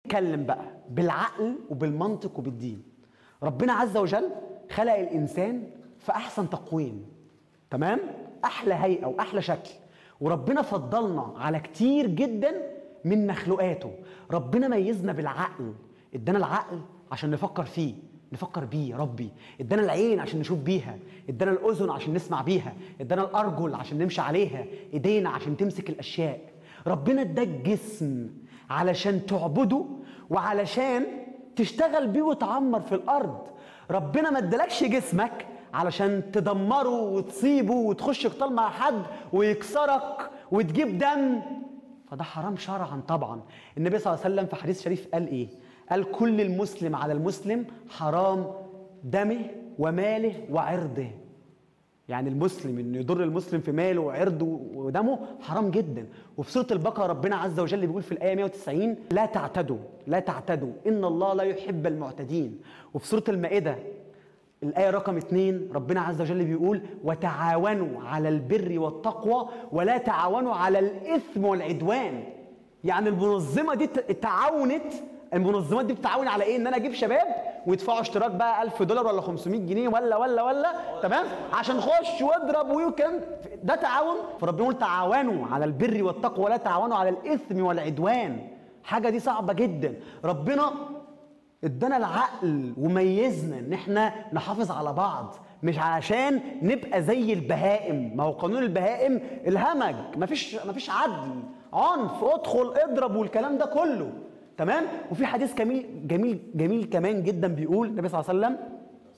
نتكلم بقى بالعقل وبالمنطق وبالدين ربنا عز وجل خلق الانسان في احسن تقويم تمام احلى هيئه واحلى شكل وربنا فضلنا على كتير جدا من مخلوقاته ربنا ميزنا بالعقل ادانا العقل عشان نفكر فيه نفكر بيه يا ربي ادانا العين عشان نشوف بيها ادانا الاذن عشان نسمع بيها ادانا الارجل عشان نمشي عليها ايدينا عشان تمسك الاشياء ربنا اداك جسم علشان تعبده وعلشان تشتغل بيه وتعمر في الارض ربنا ما ادالكش جسمك علشان تدمره وتصيبه وتخش قتال مع حد ويكسرك وتجيب دم فده حرام شرعا طبعا النبي صلى الله عليه وسلم في حديث شريف قال ايه قال كل المسلم على المسلم حرام دمه وماله وعرضه يعني المسلم انه يضر المسلم في ماله وعرضه ودمه حرام جدا وفي سوره البقره ربنا عز وجل بيقول في الايه 190 لا تعتدوا لا تعتدوا ان الله لا يحب المعتدين وفي سوره المائده الآية رقم اتنين ربنا عز وجل بيقول وتعاونوا على البر والتقوى ولا تعاونوا على الإثم والعدوان يعني المنظمة دي تعاونت المنظمات دي بتعاون على ايه ان انا اجيب شباب ويدفعوا اشتراك بقى 1000 دولار ولا 500 جنيه ولا ولا ولا تمام عشان نخش واضرب وكان ده تعاون فربنا يقول تعاونوا على البر والتقوى ولا تعاونوا على الاثم والعدوان حاجه دي صعبه جدا ربنا ادانا العقل وميزنا ان احنا نحافظ على بعض مش علشان نبقى زي البهائم ما هو قانون البهائم الهمج مفيش مفيش عدل عنف ادخل اضرب والكلام ده كله تمام وفي حديث جميل جميل جميل كمان جدا بيقول النبي صلى الله عليه وسلم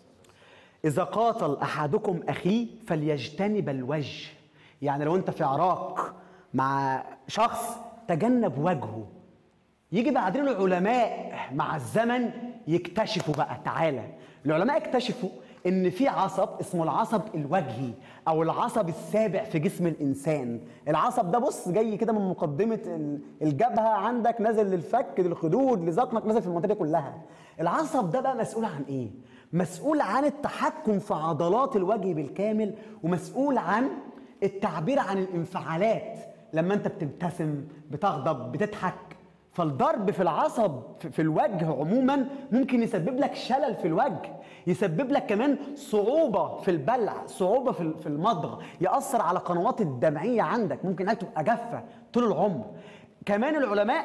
اذا قاتل احدكم اخيه فليجتنب الوجه يعني لو انت في عراق مع شخص تجنب وجهه يجي بعدين العلماء مع الزمن يكتشفوا بقى تعالى العلماء اكتشفوا ان في عصب اسمه العصب الوجهي او العصب السابع في جسم الانسان العصب ده بص جاي كده من مقدمه الجبهه عندك نازل للفك للخدود لذقنك نازل في المنطقه دي كلها العصب ده بقى مسؤول عن ايه مسؤول عن التحكم في عضلات الوجه بالكامل ومسؤول عن التعبير عن الانفعالات لما انت بتبتسم بتغضب بتضحك فالضرب في العصب في الوجه عموما ممكن يسبب لك شلل في الوجه يسبب لك كمان صعوبة في البلع صعوبة في المضغ يأثر على قنوات الدمعية عندك ممكن انها تبقى جافة طول العمر كمان العلماء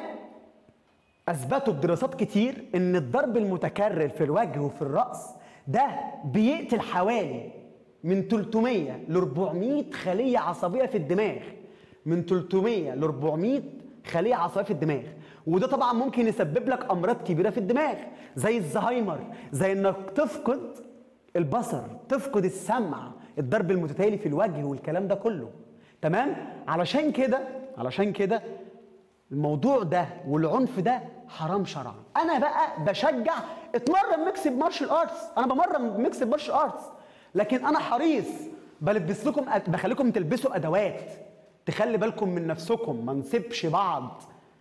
أثبتوا بدراسات كتير إن الضرب المتكرر في الوجه وفي الرأس ده بيقتل حوالي من 300 ل 400 خلية عصبية في الدماغ من 300 ل 400 خلية عصبية في الدماغ وده طبعا ممكن يسبب لك امراض كبيره في الدماغ زي الزهايمر زي انك تفقد البصر تفقد السمع الضرب المتتالي في الوجه والكلام ده كله تمام علشان كده علشان كده الموضوع ده والعنف ده حرام شرعا انا بقى بشجع اتمرن ميكس مارشال ارتس انا بمرن ميكس مارشال ارتس لكن انا حريص بلبس لكم بخليكم تلبسوا ادوات تخلي بالكم من نفسكم ما نسيبش بعض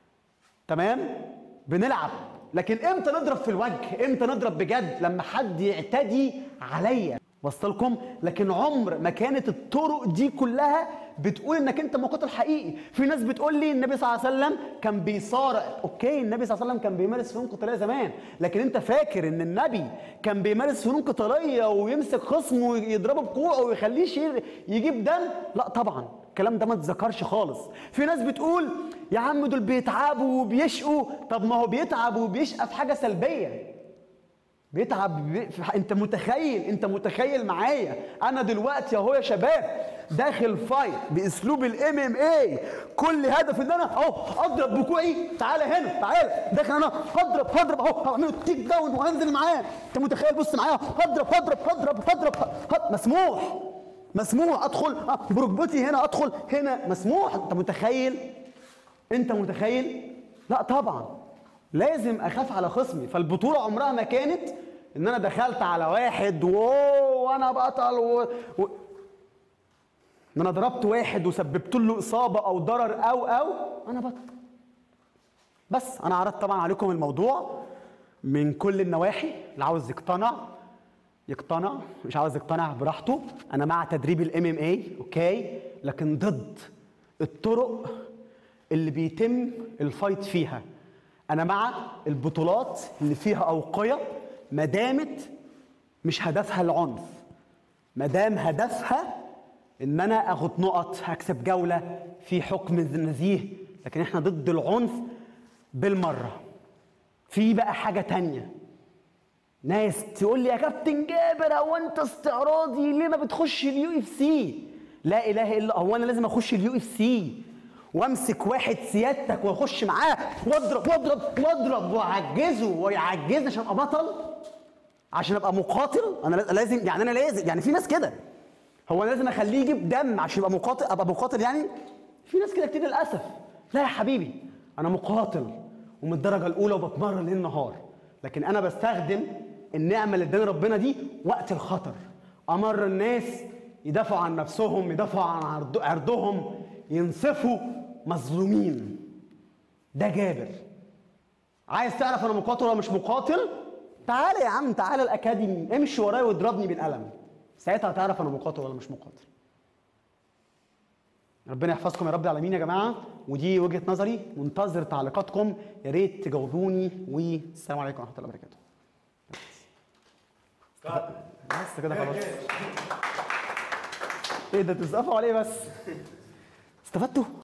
تمام بنلعب لكن امتى نضرب في الوجه امتى نضرب بجد لما حد يعتدي عليا وصلكم لكن عمر ما كانت الطرق دي كلها بتقول انك انت مقاتل حقيقي في ناس بتقول لي النبي صلى الله عليه وسلم كان بيصارع اوكي النبي صلى الله عليه وسلم كان بيمارس فنون قتاليه زمان لكن انت فاكر ان النبي كان بيمارس فنون قتاليه ويمسك خصمه ويضربه بكوعه ويخليه يجيب دم لا طبعا الكلام ده ما اتذكرش خالص في ناس بتقول يا عم دول بيتعبوا وبيشقوا طب ما هو بيتعب وبيشقى في حاجه سلبيه بيتعب بي... انت متخيل انت متخيل معايا انا دلوقتي اهو يا شباب داخل فايت باسلوب الام ام اي كل هدف ان انا اهو اضرب بكوعي تعالى هنا تعالى داخل انا هضرب هضرب اهو هعمله تيك داون وهنزل معاه انت متخيل بص معايا هضرب هضرب هضرب هضرب, هضرب. مسموح مسموح ادخل بركبتي هنا ادخل هنا مسموح انت متخيل انت متخيل لا طبعا لازم اخاف على خصمي فالبطوله عمرها ما كانت ان انا دخلت على واحد وانا بطل و... و... ان انا ضربت واحد وسببت له اصابه او ضرر او او انا بطل بس انا عرضت طبعا عليكم الموضوع من كل النواحي اللي عاوز يقتنع يقتنع مش عاوز يقتنع براحته انا مع تدريب الام ام اي اوكي لكن ضد الطرق اللي بيتم الفايت فيها انا مع البطولات اللي فيها اوقيه ما دامت مش هدفها العنف ما دام هدفها ان انا اخد نقط هكسب جوله في حكم نزيه لكن احنا ضد العنف بالمره في بقى حاجه تانية ناس تقول لي يا كابتن جابر هو انت استعراضي ليه ما بتخش اليو اف سي لا اله الا هو انا لازم اخش اليو اف سي وامسك واحد سيادتك واخش معاه واضرب واضرب واضرب واعجزه ويعجزني عشان ابقى بطل عشان ابقى مقاتل انا لازم يعني انا لازم يعني في ناس كده هو انا لازم اخليه يجيب دم عشان يبقى مقاتل ابقى مقاتل يعني في ناس كده كتير للاسف لا يا حبيبي انا مقاتل ومن الدرجه الاولى وبتمرن ليل نهار لكن انا بستخدم النعمه اللي اداني ربنا دي وقت الخطر امر الناس يدافعوا عن نفسهم يدافعوا عن عرض- عرضهم ينصفوا مظلومين ده جابر عايز تعرف انا مقاتل ولا مش مقاتل تعالى يا عم تعالى الاكاديمي امشي ورايا واضربني بالقلم ساعتها هتعرف انا مقاتل ولا مش مقاتل ربنا يحفظكم يا رب العالمين يا جماعه ودي وجهه نظري منتظر تعليقاتكم يا ريت تجاوبوني والسلام عليكم ورحمه الله وبركاته بس كده خلاص ايه ده تسقفوا عليه بس استفدتوا